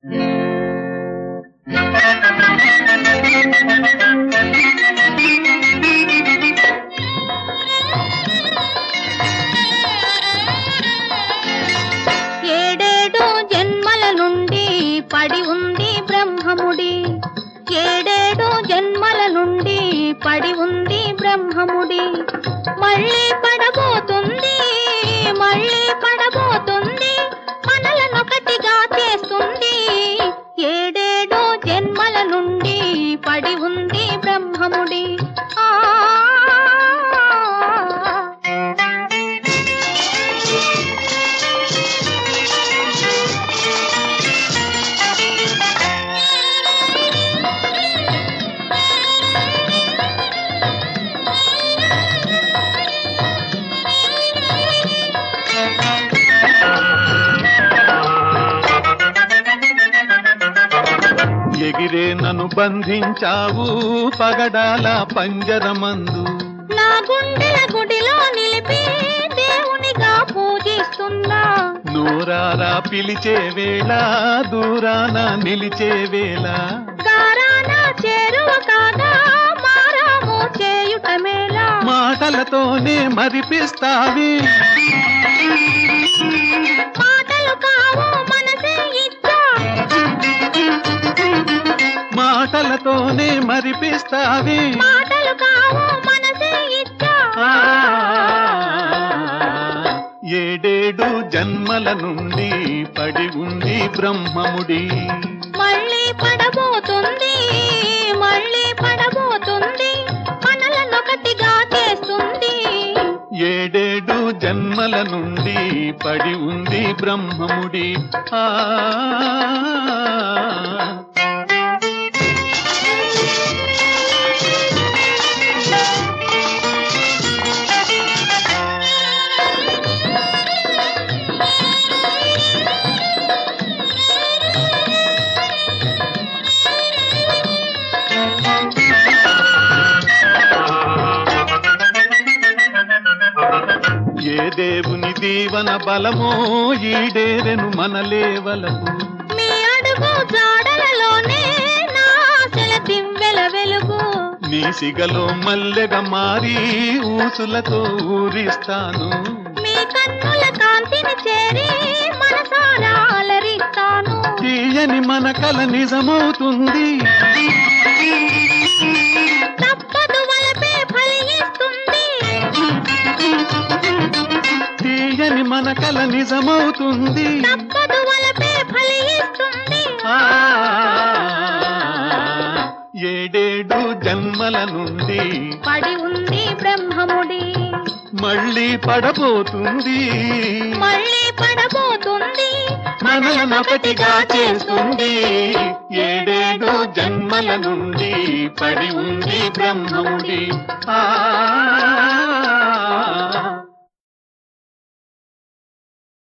ఏడేడు జన్మల నుండి పడి ఉంది బ్రహ్మముడి ఏడేడు జన్మల నుండి పడి ఉంది బ్రహ్మముడి మళ్ళీ పడబోతుంది మళ్ళీ పడబోతుంది మనలనొకటిగా చేస్తుంది ఏడేడు జన్మల నుండి పడి ఉంది బ్రహ్మముడి ఆ ఎగిరే నన్ను బంధించావు పగడాల పంజరమందు నా గుండెల గుడిలో నిలిపి దేవునిగా పూజిస్తున్నా నూరారా పిలిచే వేళ దూరాన నిలిచే వేళ గారాన చేరువ కాగా మారాము చేయుట మేలా మాటలతోనే మరిపిస్తావి మాటలు కావు మనసే ఇచ్చా మాటలతోనే మరిపిస్తావి మాటలు కావు మనసే ఇచ్చా ఆ, ఏడేడు జన్మల నుండి పడి ఉంది బ్రహ్మముడి మళ్ళీ పడబోతుంది మళ్ళీ పడబోతుంది మనలనొకటిగా చేస్తుంది ఏడేడు జన్మల నుండి పడి ఉంది బ్రహ్మముడి ఆ ఏ దేవుని దీవన బలమో ఈడేరెను మనలేవలకు మీ అడుగు జాడలలోనే నా ఆశల దివ్వెల వెలుగు నీ సిగలో మల్లెగా మారి ఊసులతో ఊరిస్తాను మీ కన్నుల కాంతిని చేరి మనసారా అలరిస్తాను తీయని మన కల నిజమవుతుంది తప్పదు వలపే ఫలిస్తుంది తీయని మన కల నిజమవుతుంది తప్పదు వలపే ఫలిస్తుంది ఆ, ఏడేడు జన్మల నుండి పడి ఉంది బ్రహ్మముడి మళ్ళీ పడబోతుంది మళ్ళీ పడబోతుంది మనలనొకటిగా చేస్తుంది ఏడేడు జన్మల నుండి పడి ఉంది బ్రహ్మముడి ఆ